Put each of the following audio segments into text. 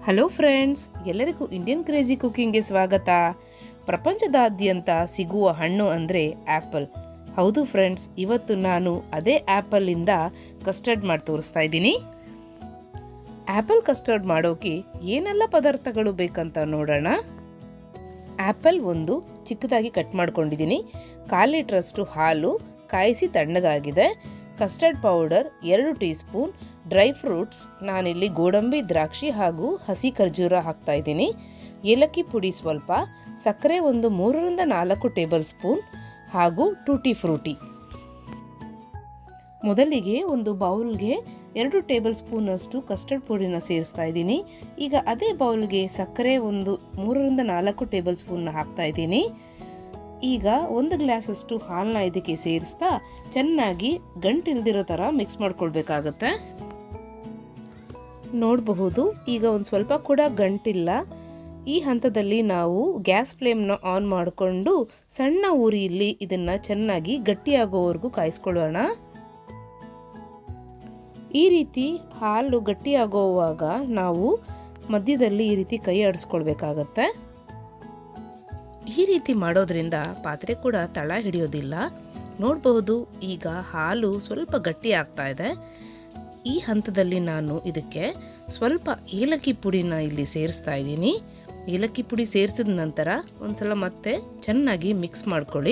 hello friends ಎಲ್ಲರಿಗೂ Indian crazy ಕುಕಿಂಗ್ಗೆ ಸ್ವಾಗತ ಪ್ರಪಂಚದಾದ್ಯಂತ ಸಿಗುವ ಹಣ್ಣು ಅಂದರೆ ಆ್ಯಪಲ್ ಹೌದು ಫ್ರೆಂಡ್ಸ್ ಇವತ್ತು ನಾನು ಅದೇ ಆ್ಯಪಲ್ಲಿಂದ ಕಸ್ಟರ್ಡ್ ಮಾಡಿ ತೋರಿಸ್ತಾ ಇದ್ದೀನಿ ಆ್ಯಪಲ್ ಕಸ್ಟರ್ಡ್ ಮಾಡೋಕೆ ಏನೆಲ್ಲ ಪದಾರ್ಥಗಳು ಬೇಕಂತ ನೋಡೋಣ ಆ್ಯಪಲ್ ಒಂದು ಚಿಕ್ಕದಾಗಿ ಕಟ್ ಮಾಡ್ಕೊಂಡಿದ್ದೀನಿ ಕಾಲು ಲೀಟ್ರಷ್ಟು ಹಾಲು ಕಾಯಿಸಿ ತಣ್ಣಗಾಗಿದೆ ಕಸ್ಟರ್ಡ್ ಪೌಡರ್ ಎರಡು ಟೀ ಸ್ಪೂನ್ ಡ್ರೈ ಫ್ರೂಟ್ಸ್ ನಾನಿಲ್ಲಿ ಗೋಡಂಬಿ ದ್ರಾಕ್ಷಿ ಹಾಗೂ ಹಸಿ ಖರ್ಜೂರ ಹಾಕ್ತಾ ಇದ್ದೀನಿ ಏಲಕ್ಕಿ ಪುಡಿ ಸ್ವಲ್ಪ ಸಕ್ಕರೆ ಒಂದು ಮೂರರಿಂದ ನಾಲ್ಕು ಟೇಬಲ್ ಸ್ಪೂನ್ ಹಾಗೂ ಟೂಟಿ ಫ್ರೂಟಿ ಮೊದಲಿಗೆ ಒಂದು ಬೌಲ್ಗೆ ಎರಡು ಟೇಬಲ್ ಸ್ಪೂನಷ್ಟು ಕಸ್ಟರ್ಡ್ ಪುಡಿನ ಸೇರಿಸ್ತಾ ಇದ್ದೀನಿ ಈಗ ಅದೇ ಬೌಲ್ಗೆ ಸಕ್ಕರೆ ಒಂದು ಮೂರರಿಂದ ನಾಲ್ಕು ಟೇಬಲ್ ಸ್ಪೂನ್ನ ಹಾಕ್ತಾ ಇದ್ದೀನಿ ಈಗ ಒಂದು ಗ್ಲಾಸಷ್ಟು ಹಾಲನ್ನ ಇದಕ್ಕೆ ಸೇರಿಸ್ತಾ ಚೆನ್ನಾಗಿ ಗಂಟಿಲ್ದಿರೋ ಥರ ಮಿಕ್ಸ್ ಮಾಡ್ಕೊಳ್ಬೇಕಾಗತ್ತೆ ನೋಡಬಹುದು ಈಗ ಒಂದು ಸ್ವಲ್ಪ ಕೂಡ ಗಂಟಿಲ್ಲ ಈ ಹಂತದಲ್ಲಿ ನಾವು ಗ್ಯಾಸ್ ಫ್ಲೇಮ್ನ ಆನ್ ಮಾಡಿಕೊಂಡು ಸಣ್ಣ ಉರಿಯಲ್ಲಿ ಇದನ್ನು ಚೆನ್ನಾಗಿ ಗಟ್ಟಿಯಾಗೋವರೆಗೂ ಕಾಯಿಸ್ಕೊಳ್ಳೋಣ ಈ ರೀತಿ ಹಾಲು ಗಟ್ಟಿಯಾಗೋವಾಗ ನಾವು ಮಧ್ಯದಲ್ಲಿ ಈ ರೀತಿ ಕೈ ಆಡಿಸ್ಕೊಳ್ಬೇಕಾಗತ್ತೆ ಈ ರೀತಿ ಮಾಡೋದ್ರಿಂದ ಪಾತ್ರೆ ಕೂಡ ತಳ ಹಿಡಿಯೋದಿಲ್ಲ ನೋಡಬಹುದು ಈಗ ಹಾಲು ಸ್ವಲ್ಪ ಗಟ್ಟಿ ಆಗ್ತಾ ಇದೆ ಈ ಹಂತದಲ್ಲಿ ನಾನು ಇದಕ್ಕೆ ಸ್ವಲ್ಪ ಏಲಕ್ಕಿ ಪುಡಿನ ಇಲ್ಲಿ ಸೇರಿಸ್ತಾ ಇದ್ದೀನಿ ಏಲಕ್ಕಿ ಪುಡಿ ಸೇರಿಸಿದ ನಂತರ ಒಂದ್ಸಲ ಮತ್ತೆ ಚೆನ್ನಾಗಿ ಮಿಕ್ಸ್ ಮಾಡ್ಕೊಳ್ಳಿ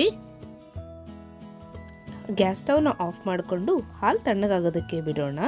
ಗ್ಯಾಸ್ ಸ್ಟವ್ನ ಆಫ್ ಮಾಡಿಕೊಂಡು ಹಾಲು ತಣ್ಣಗಾಗೋದಕ್ಕೆ ಬಿಡೋಣ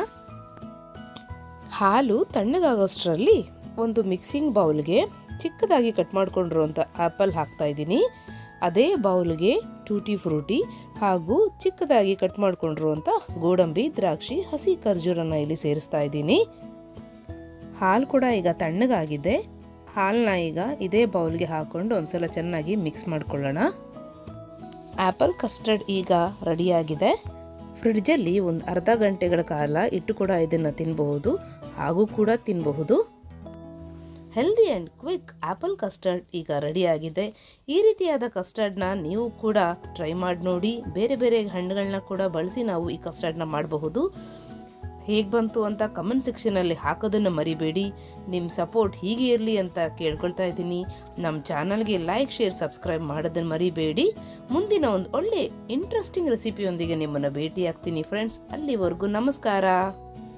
ಹಾಲು ತಣ್ಣಗಾಗೋಷ್ಟರಲ್ಲಿ ಒಂದು ಮಿಕ್ಸಿಂಗ್ ಬೌಲ್ಗೆ ಚಿಕ್ಕದಾಗಿ ಕಟ್ ಮಾಡ್ಕೊಂಡಿರುವಂಥ ಆ್ಯಪಲ್ ಹಾಕ್ತಾ ಇದ್ದೀನಿ ಅದೇ ಬೌಲ್ಗೆ ಟೂಟಿ ಫ್ರೂಟಿ ಹಾಗೂ ಚಿಕ್ಕದಾಗಿ ಕಟ್ ಮಾಡ್ಕೊಂಡಿರುವಂಥ ಗೋಡಂಬಿ ದ್ರಾಕ್ಷಿ ಹಸಿ ಖರ್ಜೂರನ ಇಲ್ಲಿ ಸೇರಿಸ್ತಾ ಇದ್ದೀನಿ ಹಾಲು ಕೂಡ ಈಗ ತಣ್ಣಗಾಗಿದೆ ಹಾಲನ್ನ ಈಗ ಇದೇ ಬೌಲ್ಗೆ ಹಾಕ್ಕೊಂಡು ಒಂದ್ಸಲ ಚೆನ್ನಾಗಿ ಮಿಕ್ಸ್ ಮಾಡ್ಕೊಳ್ಳೋಣ ಆ್ಯಪಲ್ ಕಸ್ಟರ್ಡ್ ಈಗ ರೆಡಿಯಾಗಿದೆ ಫ್ರಿಡ್ಜಲ್ಲಿ ಒಂದು ಅರ್ಧ ಗಂಟೆಗಳ ಕಾಲ ಇಟ್ಟು ಕೂಡ ಇದನ್ನು ತಿನ್ನಬಹುದು ಹಾಗೂ ಕೂಡ ತಿನ್ನಬಹುದು healthy and quick apple custard ಈಗ ರೆಡಿಯಾಗಿದೆ ಈ ರೀತಿಯಾದ ಕಸ್ಟರ್ಡ್ನ ನೀವು ಕೂಡ ಟ್ರೈ ಮಾಡಿ ನೋಡಿ ಬೇರೆ ಬೇರೆ ಹಣ್ಣುಗಳನ್ನ ಕೂಡ ಬಳಸಿ ನಾವು ಈ ಕಸ್ಟರ್ಡ್ನ ಮಾಡಬಹುದು ಹೇಗೆ ಬಂತು ಅಂತ ಕಮೆಂಟ್ ಸೆಕ್ಷನಲ್ಲಿ ಹಾಕೋದನ್ನು ಮರಿಬೇಡಿ ನಿಮ್ಮ ಸಪೋರ್ಟ್ ಹೀಗೆ ಇರಲಿ ಅಂತ ಕೇಳ್ಕೊಳ್ತಾ ಇದ್ದೀನಿ ನಮ್ಮ ಚಾನಲ್ಗೆ ಲೈಕ್ ಶೇರ್ ಸಬ್ಸ್ಕ್ರೈಬ್ ಮಾಡೋದನ್ನು ಮರಿಬೇಡಿ ಮುಂದಿನ ಒಂದು ಒಳ್ಳೆ ಇಂಟ್ರೆಸ್ಟಿಂಗ್ ರೆಸಿಪಿಯೊಂದಿಗೆ ನಿಮ್ಮನ್ನು ಭೇಟಿ ಆಗ್ತೀನಿ ಫ್ರೆಂಡ್ಸ್ ಅಲ್ಲಿವರೆಗೂ ನಮಸ್ಕಾರ